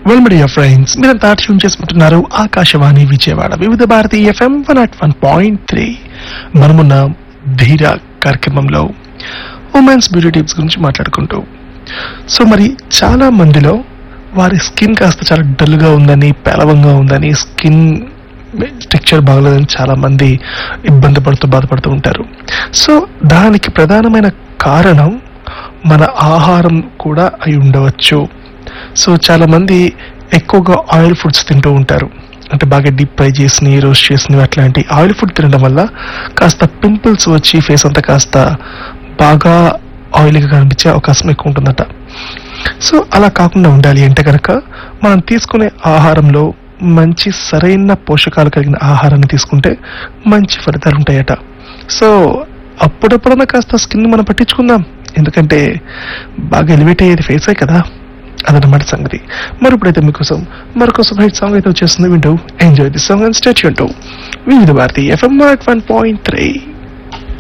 well media friends మీరంతా tune చేసుకుంటున్నారు Akashvani Vijayawada Vividh Bharati FM one at one point three మనమున్న ధీర కార్యక్రమంలో ఉమెన్స్ బ్యూటీ టిప్స్ గురించి మాట్లాడుకుంటూ సో మరి చాలా మందిలో వారి స్కిన్ కాస్త చాలా డల్గా ఉందని పేలవంగా ఉందని స్కిన్ టెక్చర్ బాగలేదని చాలా మంది ఇబ్బంది పడుతూ బాధపడుతూ ఉంటారు సో దానికి ప్రధానమైన కారణం మన ఆహారం కూడా అయి ఉండవచ్చు సో చాలా మంది ఎక్కువగా ఆయిల్ ఫుడ్స్ తింటూ ఉంటారు అంటే బాగా డీప్ ఫ్రై చేసినవి రోస్ట్ చేసినవి అట్లాంటి ఆయిల్ ఫుడ్ తినడం వల్ల కాస్త పింపుల్స్ వచ్చి ఫేస్ అంతా కాస్త బాగా ఆయిల్గా కనిపించే అవకాశం ఎక్కువ ఉంటుందట సో అలా కాకుండా ఉండాలి అంటే కనుక మనం తీసుకునే ఆహారంలో మంచి సరైన పోషకాలు కలిగిన ఆహారాన్ని తీసుకుంటే మంచి ఫలితాలు ఉంటాయట సో అప్పుడప్పుడన్నా కాస్త స్కిన్ మనం పట్టించుకుందాం ఎందుకంటే బాగా ఎలివేట్ అయ్యేది ఫేసే కదా అదనమాట సంగతి మరి ఇప్పుడైతే మీకోసం మరొక హైట్ సాంగ్ అయితే వచ్చేస్తుంది వింటూ enjoy the song and statue అంటూ Vividh Bharati FM one point three